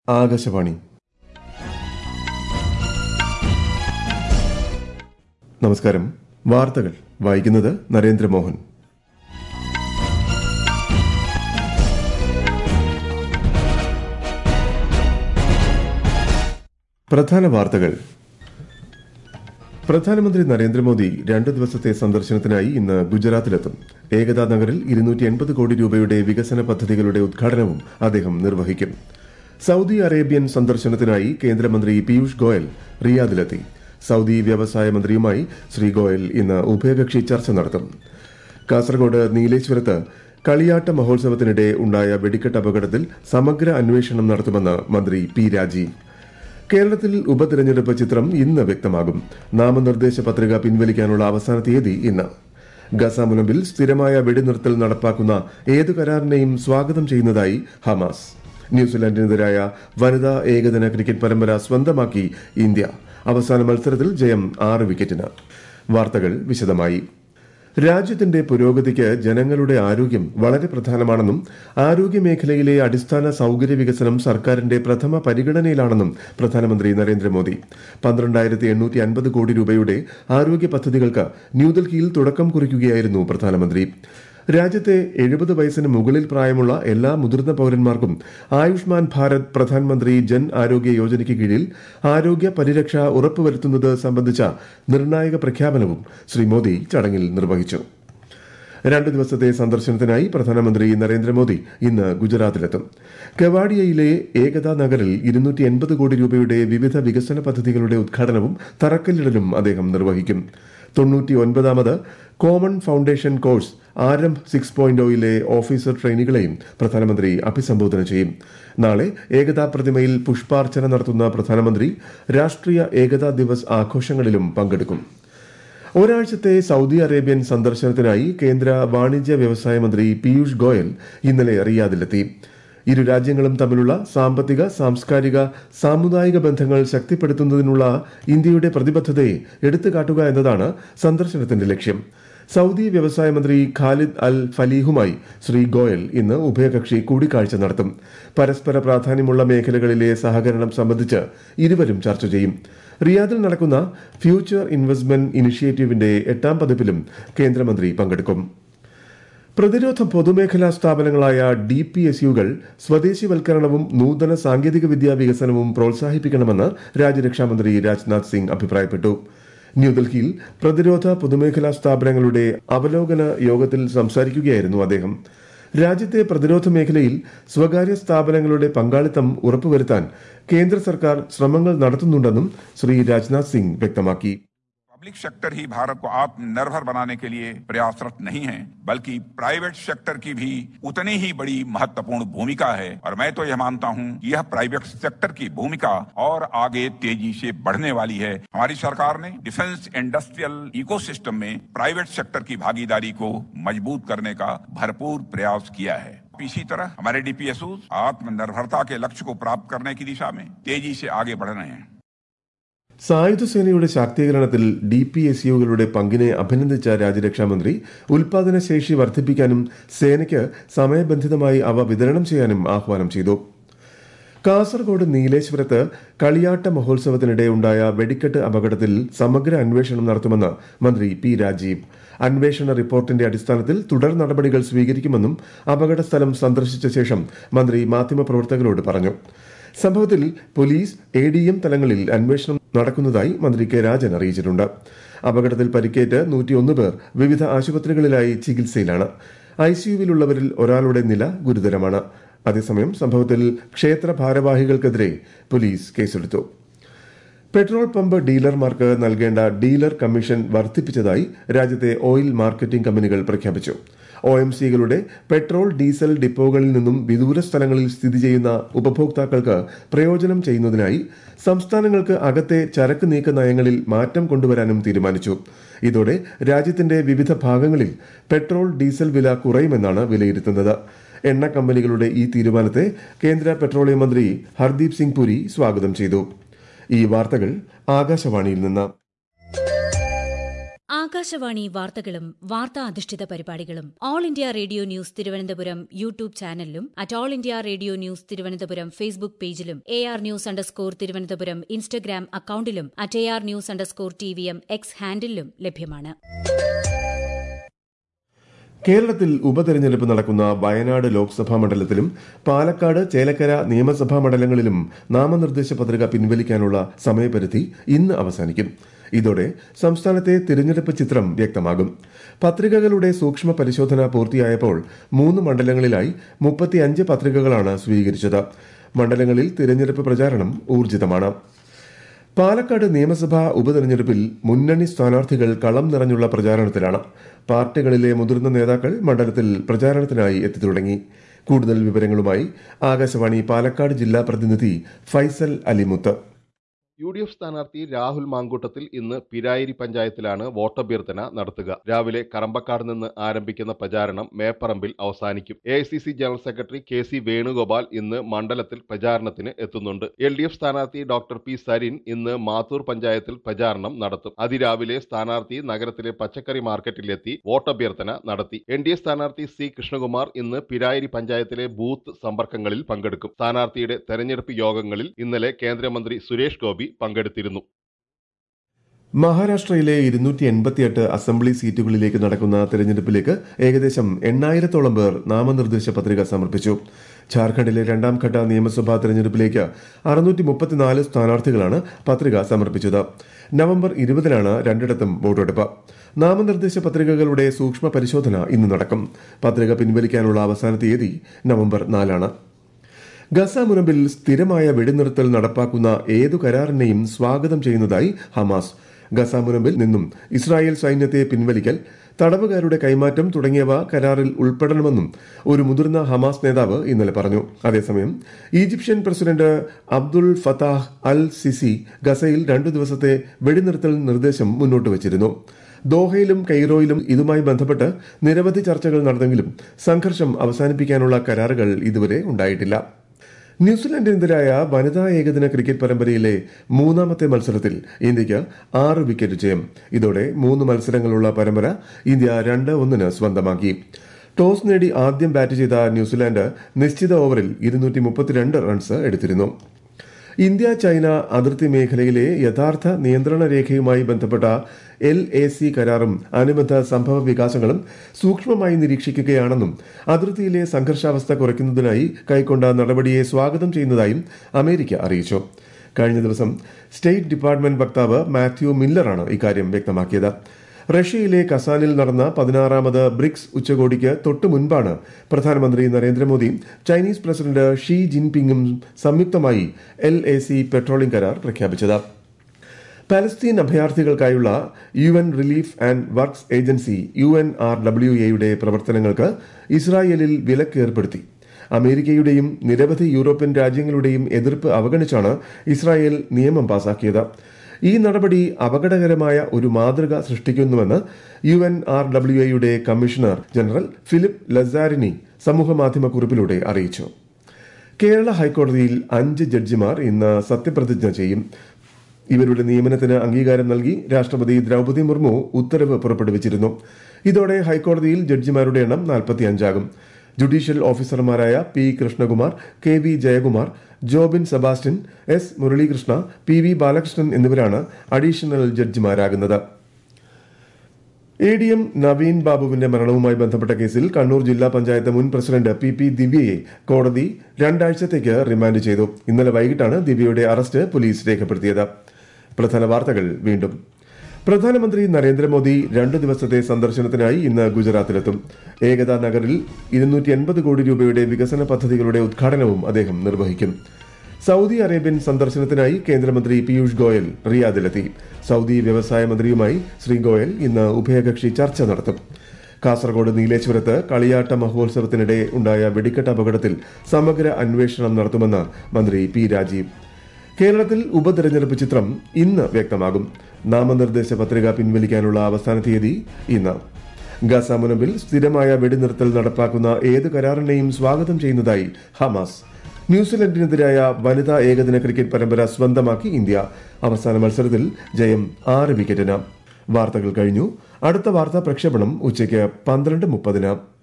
ആകാശവാണി നമസ്കാരം വാർത്തകൾ വായിക്കുന്നത് നരേന്ദ്രമോഹൻ പ്രധാന വാർത്തകൾ പ്രധാനമന്ത്രി നരേന്ദ്രമോദി രണ്ട് ദിവസത്തെ സന്ദർശനത്തിനായി ഇന്ന് ഗുജറാത്തിലെത്തും ഏകതാ നഗറിൽ ഇരുന്നൂറ്റി എൺപത് കോടി രൂപയുടെ വികസന പദ്ധതികളുടെ ഉദ്ഘാടനവും അദ്ദേഹം നിർവഹിക്കും സൌദി അറേബ്യൻ സന്ദർശനത്തിനായി കേന്ദ്രമന്ത്രി പീയൂഷ് ഗോയൽ റിയാദിലെത്തി സൌദി വ്യവസായ മന്ത്രിയുമായി ശ്രീ ഗോയൽ ഇന്ന് ഉഭയകക്ഷി ചർച്ച നടത്തും കാസർഗോഡ് നീലേശ്വരത്ത് കളിയാട്ട മഹോത്സവത്തിനിടെ ഉണ്ടായ വെടിക്കെട്ട് അപകടത്തിൽ സമഗ്ര അന്വേഷണം നടത്തുമെന്ന് മന്ത്രി പി രാജീവ് കേരളത്തിൽ ഉപതെരഞ്ഞെടുപ്പ് ചിത്രം ഇന്ന് വ്യക്തമാകും നാമനിർദ്ദേശ പത്രിക പിൻവലിക്കാനുള്ള അവസാന തീയതി ഇന്ന് ഗസ മുനമ്പിൽ സ്ഥിരമായ വെടിനിർത്തൽ നടപ്പാക്കുന്ന ഏതു കരാറിനെയും സ്വാഗതം ചെയ്യുന്നതായി ഹമാസ് ന്യൂസിലാൻഡിനെതിരായ വനിതാ ഏകദിന ക്രിക്കറ്റ് പരമ്പര സ്വന്തമാക്കി ഇന്ത്യ അവസാന മത്സരത്തിൽ ജയം ആറ് വിക്കറ്റിന് വാർത്തകൾ വിശദമായി രാജ്യത്തിന്റെ പുരോഗതിക്ക് ജനങ്ങളുടെ ആരോഗ്യം വളരെ പ്രധാനമാണെന്നും ആരോഗ്യ മേഖലയിലെ അടിസ്ഥാന സൌകര്യ വികസനം സർക്കാരിന്റെ പ്രഥമ പരിഗണനയിലാണെന്നും പ്രധാനമന്ത്രി നരേന്ദ്രമോദി പന്ത്രണ്ടായിരത്തി എണ്ണൂറ്റി അൻപത് കോടി രൂപയുടെ ആരോഗ്യ പദ്ധതികൾക്ക് ന്യൂഡൽഹിയിൽ തുടക്കം കുറിക്കുകയായിരുന്നു പ്രധാനമന്ത്രി രാജ്യത്തെ എഴുപത് വയസ്സിന് മുകളിൽ പ്രായമുള്ള എല്ലാ മുതിർന്ന പൌരന്മാർക്കും ആയുഷ്മാൻ ഭാരത് പ്രധാനമന്ത്രി ജൻ ആരോഗ്യ യോജനയ്ക്ക് കീഴിൽ ആരോഗ്യ പരിരക്ഷ ഉറപ്പുവരുത്തുന്നത് സംബന്ധിച്ച നിർണായക പ്രഖ്യാപനവും ശ്രീ മോദി ചടങ്ങിൽ നിർവഹിച്ചു രണ്ടു ദിവസത്തെ സന്ദർശനത്തിനായി പ്രധാനമന്ത്രി നരേന്ദ്രമോദി ഇന്ന് ഗുജറാത്തിലെത്തും കെവാഡിയയിലെ ഏകതാ നഗറിൽ ഇരുന്നൂറ്റി എൺപത് കോടി രൂപയുടെ വിവിധ വികസന പദ്ധതികളുടെ ഉദ്ഘാടനവും തറക്കല്ലിടലും അദ്ദേഹം നിർവഹിക്കും തൊണ്ണൂറ്റി ഒൻപതാമത് common foundation course Aarambh six point ഒയിലെ ഓഫീസർ ട്രെയിനികളെയും പ്രധാനമന്ത്രി അഭിസംബോധന ചെയ്യും നാളെ ഏകതാ പ്രതിമയിൽ പുഷ്പാർച്ചന നടത്തുന്ന പ്രധാനമന്ത്രി രാഷ്ട്രീയ ഏകതാ ദിവസ് ആഘോഷങ്ങളിലും പങ്കെടുക്കും ഒരാഴ്ചത്തെ സൌദി അറേബ്യൻ സന്ദർശനത്തിനായി കേന്ദ്ര വാണിജ്യ വ്യവസായ മന്ത്രി പീയൂഷ് ഗോയൽ ഇന്നലെ റിയാദിലെത്തി ഇരു രാജ്യങ്ങളും തമ്മിലുള്ള സാമ്പത്തിക സാംസ്കാരിക സാമുദായിക ബന്ധങ്ങൾ ശക്തിപ്പെടുത്തുന്നതിനുള്ള ഇന്ത്യയുടെ പ്രതിബദ്ധതയെ എടുത്തുകാട്ടുക എന്നതാണ് സന്ദർശനത്തിന്റെ ലക്ഷ്യം സൌദി വ്യവസായ മന്ത്രി ഖാലിദ് അൽ ഫലീഹുമായി ശ്രീ ഗോയൽ ഇന്ന് ഉഭയകക്ഷി കൂടിക്കാഴ്ച നടത്തും പരസ്പര പ്രാധാന്യമുള്ള മേഖലകളിലെ സഹകരണം സംബന്ധിച്ച് ഇരുവരും ചർച്ച ചെയ്യും റിയാദിൽ നടക്കുന്ന ഫ്യൂച്ചർ ഇൻവെസ്റ്റ്മെന്റ് ഇനിഷ്യേറ്റീവിന്റെ എട്ടാം പതിപ്പിലും കേന്ദ്രമന്ത്രി പങ്കെടുക്കും പ്രതിരോധ പൊതുമേഖലാ സ്ഥാപനങ്ങളായ ഡി പി എസ് യുകൾ സ്വദേശിവൽക്കരണവും നൂതന സാങ്കേതിക വിദ്യാ വികസനവും പ്രോത്സാഹിപ്പിക്കണമെന്ന് രാജ്യരക്ഷാമന്ത്രി രാജ്നാഥ് സിംഗ് അഭിപ്രായപ്പെട്ടു ന്യൂഡൽഹിയിൽ പ്രതിരോധ പൊതുമേഖലാ സ്ഥാപനങ്ങളുടെ അവലോകന യോഗത്തിൽ സംസാരിക്കുകയായിരുന്നു അദ്ദേഹം രാജ്യത്തെ പ്രതിരോധ മേഖലയിൽ സ്വകാര്യ സ്ഥാപനങ്ങളുടെ പങ്കാളിത്തം ഉറപ്പുവരുത്താൻ കേന്ദ്ര സർക്കാർ ശ്രമങ്ങൾ നടത്തുന്നുണ്ടെന്നും ശ്രീ രാജ്നാഥ് സിംഗ് വ്യക്തമാക്കി पब्लिक सेक्टर ही भारत को आत्मनिर्भर बनाने के लिए प्रयासरत नहीं है बल्कि प्राइवेट सेक्टर की भी उतनी ही बड़ी महत्वपूर्ण भूमिका है और मैं तो यह मानता हूं यह प्राइवेट सेक्टर की भूमिका और आगे तेजी से बढ़ने वाली है हमारी सरकार ने डिफेंस इंडस्ट्रियल इकोसिस्टम में प्राइवेट सेक्टर की भागीदारी को मजबूत करने का भरपूर प्रयास किया है इसी तरह हमारे डीपीएसओ आत्मनिर्भरता के लक्ष्य को प्राप्त करने की दिशा में तेजी से आगे बढ़ रहे हैं സായുധ സേനയുടെ ശാക്തീകരണത്തിൽ ഡി പി എസ് യുകളുടെ പങ്കിനെ അഭിനന്ദിച്ച രാജ്യരക്ഷാമന്ത്രി ഉൽപാദന ശേഷി വർദ്ധിപ്പിക്കാനും സേനയ്ക്ക് സമയബന്ധിതമായി അവ വിതരണം ചെയ്യാനും ആഹ്വാനം ചെയ്തു കാസർഗോഡ് നീലേശ്വരത്ത് കളിയാട്ട മഹോത്സവത്തിനിടെ ഉണ്ടായ വെടിക്കെട്ട് അപകടത്തിൽ സമഗ്ര അന്വേഷണം നടത്തുമെന്ന് മന്ത്രി പി രാജീവ് അന്വേഷണ റിപ്പോർട്ടിന്റെ അടിസ്ഥാനത്തിൽ തുടർ നടപടികൾ സ്വീകരിക്കുമെന്നും അപകട സ്ഥലം സന്ദർശിച്ച ശേഷം മന്ത്രി മാധ്യമപ്രവർത്തകരോട് പറഞ്ഞു സംഭവത്തിൽ പോലീസ് എ ഡി എം തലങ്ങളിൽ അന്വേഷണം നടക്കുന്നതായി മന്ത്രി കെ രാജൻ അറിയിച്ചിട്ടുണ്ട് അപകടത്തിൽ പരിക്കേറ്റ് നൂറ്റിയൊന്ന് പേർ വിവിധ ആശുപത്രികളിലായി ചികിത്സയിലാണ് ഐസിയുവിലുള്ളവരിൽ ഒരാളുടെ നില ഗുരുതരമാണ് അതേസമയം സംഭവത്തിൽ ക്ഷേത്ര ഭാരവാഹികൾക്കെതിരെ പോലീസ് കേസെടുത്തു പെട്രോൾ പമ്പ് ഡീലർമാർക്ക് നൽകേണ്ട ഡീലർ കമ്മീഷൻ വർദ്ധിപ്പിച്ചതായി രാജ്യത്തെ ഓയിൽ മാർക്കറ്റിംഗ് കമ്പനികൾ പ്രഖ്യാപിച്ചു ഒ എം സികളുടെ പെട്രോൾ ഡീസൽ ഡിപ്പോകളിൽ നിന്നും വിദൂര സ്ഥലങ്ങളിൽ സ്ഥിതി ചെയ്യുന്ന ഉപഭോക്താക്കൾക്ക് പ്രയോജനം ചെയ്യുന്നതിനായി സംസ്ഥാനങ്ങൾക്ക് അകത്തെ ചരക്ക് നീക്ക നയങ്ങളിൽ മാറ്റം കൊണ്ടുവരാനും തീരുമാനിച്ചു ഇതോടെ രാജ്യത്തിന്റെ വിവിധ ഭാഗങ്ങളിൽ പെട്രോൾ ഡീസൽ വില കുറയുമെന്നാണ് വിലയിരുത്തുന്നത് എണ്ണ കമ്പനികളുടെ ഈ തീരുമാനത്തെ കേന്ദ്ര പെട്രോളിയം മന്ത്രി ഹർദീപ് സിംഗ് പുരി സ്വാഗതം ചെയ്തു ഈ വാർത്തകൾ ആകാശവാണിയിൽ നിന്ന് ആകാശവാണി വാർത്തകളും വാർത്താ അധിഷ്ഠിത പരിപാടികളും All India Radio News Thiruvananthapuram YouTube ചാനലിലും at All India Radio News Thiruvananthapuram Facebook പേജിലും A R news underscore Thiruvananthapuram Instagram അക്കൌണ്ടിലും at A R news underscore T V M X ഹാൻഡിലും ലഭ്യമാണ് കേരളത്തിൽ ഉപതെരഞ്ഞെടുപ്പ് നടക്കുന്ന വയനാട് ലോക്സഭാ മണ്ഡലത്തിലും പാലക്കാട് ചേലക്കര നിയമസഭാ മണ്ഡലങ്ങളിലും നാമനിർദ്ദേശ പത്രിക പിൻവലിക്കാനുള്ള സമയപരിധി ഇന്ന് അവസാനിക്കും ഇതോടെ സംസ്ഥാനത്തെ തിരഞ്ഞെടുപ്പ് ചിത്രം വ്യക്തമാകും പത്രികകളുടെ സൂക്ഷ്മ പരിശോധന പൂർത്തിയായപ്പോൾ മൂന്ന് മണ്ഡലങ്ങളിലായി മുപ്പത്തിയഞ്ച് പത്രികകളാണ് സ്വീകരിച്ചത് മണ്ഡലങ്ങളിൽ തിരഞ്ഞെടുപ്പ് പ്രചാരണം ഊർജിതമാണ് പാലക്കാട് നിയമസഭാ ഉപതെരഞ്ഞെടുപ്പിൽ മുന്നണി സ്ഥാനാർത്ഥികൾ കളം നിറഞ്ഞുള്ള പ്രചാരണത്തിലാണ് പാർട്ടികളിലെ മുതിർന്ന നേതാക്കൾ മണ്ഡലത്തിൽ പ്രചാരണത്തിനായി എത്തിത്തുടങ്ങി കൂടുതൽ വിവരങ്ങളുമായി ആകാശവാണി പാലക്കാട് ജില്ലാ പ്രതിനിധി Faisal Alimuth U D F സ്ഥാനാർത്ഥി രാഹുൽ മാങ്കൂട്ടത്തിൽ ഇന്ന് പിരായിരി പഞ്ചായത്തിലാണ് വോട്ടഭ്യർത്ഥന നടത്തുക രാവിലെ കറമ്പക്കാട് നിന്ന് ആരംഭിക്കുന്ന പ്രചാരണം മേപ്പറമ്പിൽ അവസാനിക്കും A I C C general secretary K C Venugopal ഇന്ന് മണ്ഡലത്തിൽ പ്രചാരണത്തിന് എത്തുന്നുണ്ട് എൽ ഡി എഫ് സ്ഥാനാർത്ഥി ഡോക്ടർ പി സരിൻ ഇന്ന് മാത്തൂർ പഞ്ചായത്തിൽ പ്രചാരണം നടത്തും അതിരാവിലെ സ്ഥാനാർത്ഥി നഗരത്തിലെ പച്ചക്കറി മാർക്കറ്റിലെത്തി വോട്ടഭ്യർത്ഥന നടത്തി എൻ ഡി എ സ്ഥാനാർത്ഥി സി കൃഷ്ണകുമാർ ഇന്ന് പിരായിരി പഞ്ചായത്തിലെ ബൂത്ത് സമ്പർക്കങ്ങളിൽ പങ്കെടുക്കും സ്ഥാനാർത്ഥിയുടെ തെരഞ്ഞെടുപ്പ് യോഗങ്ങളിൽ ഇന്നലെ കേന്ദ്രമന്ത്രി സുരേഷ് ഗോപി പങ്കെടുത്തിരുന്നു മഹാരാഷ്ട്രയിലെ ഇരുന്നൂറ്റി എൺപത്തിയെട്ട് അസംബ്ലി സീറ്റുകളിലേക്ക് നടക്കുന്ന തെരഞ്ഞെടുപ്പിലേക്ക് ഏകദേശം എണ്ണായിരത്തോളം പേർ നാമനിർദ്ദേശ പത്രിക സമർപ്പിച്ചു ഝാർഖണ്ഡിലെ രണ്ടാം ഘട്ട നിയമസഭാ തെരഞ്ഞെടുപ്പിലേക്ക് അറുന്നൂറ്റി മുപ്പത്തിനാല് സ്ഥാനാർത്ഥികളാണ് പത്രിക സമർപ്പിച്ചത് നവംബർ ഇരുപതിനാണ് രണ്ടിടത്തും വോട്ടെടുപ്പ് നാമനിർദ്ദേശ പത്രികകളുടെ സൂക്ഷ്മ പരിശോധന ഇന്ന് നടക്കും പത്രിക പിൻവലിക്കാനുള്ള അവസാന തീയതി നവംബർ നാലാണ് ഗസ മുനമ്പിൽ സ്ഥിരമായ വെടിനിർത്തൽ നടപ്പാക്കുന്ന ഏതു കരാറിനെയും സ്വാഗതം ചെയ്യുന്നതായി ഹമാസ് ഗസ മുനമ്പിൽ നിന്നും ഇസ്രായേൽ സൈന്യത്തെ പിൻവലിക്കൽ തടവുകാരുടെ കൈമാറ്റം തുടങ്ങിയവ കരാറിൽ ഉൾപ്പെടണമെന്നും ഒരു മുതിർന്ന ഹമാസ് നേതാവ് ഇന്നലെ പറഞ്ഞു അതേസമയം Egyptian president Abdul Fattah al Sisi ഗസയിൽ രണ്ടു ദിവസത്തെ വെടിനിർത്തൽ നിർദ്ദേശം മുന്നോട്ട് വച്ചിരുന്നു ദോഹയിലും കെയ്റോയിലും ഇതുമായി ബന്ധപ്പെട്ട് നിരവധി ചർച്ചകൾ നടന്നെങ്കിലും സംഘർഷം അവസാനിപ്പിക്കാനുള്ള കരാറുകൾ ഇതുവരെ ഉണ്ടായിട്ടില്ല ന്യൂസിലൻഡിനെതിരായ വനിതാ ഏകദിന ക്രിക്കറ്റ് പരമ്പരയിലെ മൂന്നാമത്തെ മത്സരത്തിൽ ഇന്ത്യയ്ക്ക് ആറ് വിക്കറ്റ് ജയം ഇതോടെ മൂന്ന് മത്സരങ്ങളുള്ള പരമ്പര ഇന്ത്യ രണ്ട് ഒന്നിന് സ്വന്തമാക്കി ടോസ് നേടി ആദ്യം ബാറ്റ് ചെയ്ത ന്യൂസിലാൻഡ് നിശ്ചിത ഓവറിൽ ഇരുന്നൂറ്റി മുപ്പത്തിരണ്ട് റൺസ് എടുത്തിരുന്നു ഇന്ത്യ ചൈന അതിർത്തി മേഖലയിലെ യഥാർത്ഥ നിയന്ത്രണ രേഖയുമായി ബന്ധപ്പെട്ട എൽ എ സി കരാറും അനുബന്ധ സംഭവ വികാസങ്ങളും സൂക്ഷ്മമായി നിരീക്ഷിക്കുകയാണെന്നും അതിർത്തിയിലെ സംഘർഷാവസ്ഥ കുറയ്ക്കുന്നതിനായി കൈക്കൊണ്ട നടപടിയെ സ്വാഗതം ചെയ്യുന്നതായും അമേരിക്ക അറിയിച്ചു കഴിഞ്ഞ ദിവസം സ്റ്റേറ്റ് ഡിപ്പാർട്ട്മെന്റ് വക്താവ് മാത്യു മില്ലറാണ് ഇക്കാര്യം വ്യക്തമാക്കിയത് റഷ്യയിലെ കസാനിൽ നടന്ന പതിനാറാമത് ബ്രിക്സ് ഉച്ചകോടിക്ക് തൊട്ടു മുൻപാണ് പ്രധാനമന്ത്രി നരേന്ദ്രമോദി ചൈനീസ് പ്രസിഡന്റ് ഷീ ജിൻപിങ്ങും സംയുക്തമായി എൽ എ സി പെട്രോളിംഗ് കരാർ പ്രഖ്യാപിച്ചത് പലസ്തീൻ അഭയാർത്ഥികൾക്കായുള്ള U N relief and works agency U N R W എയുടെ പ്രവർത്തനങ്ങൾക്ക് ഇസ്രായേലിൽ വിലക്ക് ഏർപ്പെടുത്തി അമേരിക്കയുടെയും നിരവധി യൂറോപ്യൻ രാജ്യങ്ങളുടെയും എതിർപ്പ് അവഗണിച്ചാണ് ഇസ്രായേൽ നിയമം പാസാക്കിയത് ഈ നടപടി അപകടകരമായ ഒരു മാതൃക സൃഷ്ടിക്കുന്നുവെന്ന് യു എൻ ആർ ഡബ്ല്യു എയുടെ കമ്മീഷണർ ജനറൽ ഫിലിപ്പ് ലസാരിനി സമൂഹമാധ്യമ കുറിപ്പിലൂടെ അറിയിച്ചു കേരള ഹൈക്കോടതിയിൽ അഞ്ച് ജഡ്ജിമാർ ഇന്ന് സത്യപ്രതിജ്ഞ ചെയ്യും ഇവരുടെ നിയമനത്തിന് അംഗീകാരം നൽകി രാഷ്ട്രപതി ദ്രൗപദി മുർമു ഉത്തരവ് പുറപ്പെടുവിച്ചിരുന്നു ഇതോടെ ഹൈക്കോടതിയിൽ ജഡ്ജിമാരുടെ എണ്ണം നാൽപ്പത്തിയഞ്ചാകും ജുഡീഷ്യൽ ഓഫീസർമാരായ P Krishnakumar K V Jayakumar Jobin Sebastian S Muralikrishna P V Balakrishnan എന്നിവരാണ് അഡീഷണൽ ജഡ്ജിമാരാകുന്നത് എ ഡി എം നവീൻ ബാബുവിന്റെ മരണവുമായി ബന്ധപ്പെട്ട കേസിൽ കണ്ണൂർ ജില്ലാ പഞ്ചായത്ത് മുൻ പ്രസിഡന്റ് പി പി ദിവ്യയെ കോടതി രണ്ടാഴ്ചത്തേക്ക് റിമാൻഡ് ചെയ്തു ഇന്നലെ വൈകിട്ടാണ് ദിവ്യയുടെ അറസ്റ്റ് പോലീസ് രേഖപ്പെടുത്തിയത് പ്രധാന വാർത്തകൾ വീണ്ടും പ്രധാനമന്ത്രി നരേന്ദ്രമോദി രണ്ട് ദിവസത്തെ സന്ദർശനത്തിനായി ഇന്ന് ഗുജറാത്തിലെത്തും ഏകതാ നഗറിൽ ഇരുന്നൂറ്റി എൺപത് കോടി രൂപയുടെ വികസന പദ്ധതികളുടെ ഉദ്ഘാടനവും അദ്ദേഹം നിർവഹിക്കും സൗദി അറേബ്യൻ സന്ദർശനത്തിനായി കേന്ദ്രമന്ത്രി പീയൂഷ് ഗോയൽ റിയാദിലെത്തി സൗദി വ്യവസായ മന്ത്രിയുമായി ശ്രീ ഗോയൽ ഇന്ന് ഉഭയകക്ഷി ചർച്ച നടത്തും കാസർഗോഡ് നീലേശ്വരത്ത് കളിയാട്ട മഹോത്സവത്തിനിടെ ഉണ്ടായ വെടിക്കെട്ട് അപകടത്തിൽ സമഗ്ര അന്വേഷണം നടത്തുമെന്ന് മന്ത്രി പി രാജീവ് കേരളത്തിൽ ഉപതെരഞ്ഞെടുപ്പ് ചിത്രം ഇന്ന് വ്യക്തമാകും നാമനിർദ്ദേശ പത്രിക പിൻവലിക്കാനുള്ള അവസാന തീയതി ഇന്ന് ഗസ മുനമ്പിൽ സ്ഥിരമായ വെടിനിർത്തൽ നടപ്പാക്കുന്ന ഏത് കരാറിനെയും സ്വാഗതം ചെയ്യുന്നതായി ഹമാസ് ന്യൂസിലൻഡിനെതിരായ വനിതാ ഏകദിന ക്രിക്കറ്റ് പരമ്പര സ്വന്തമാക്കി ഇന്ത്യ അവസാന മത്സരത്തിൽ ജയം ആറ് വിക്കറ്റിന് വാർത്തകൾ കഴിഞ്ഞു അടുത്ത വാർത്താ പ്രക്ഷേപണം ഉച്ചയ്ക്ക് പന്ത്രണ്ട് മുപ്പതിന്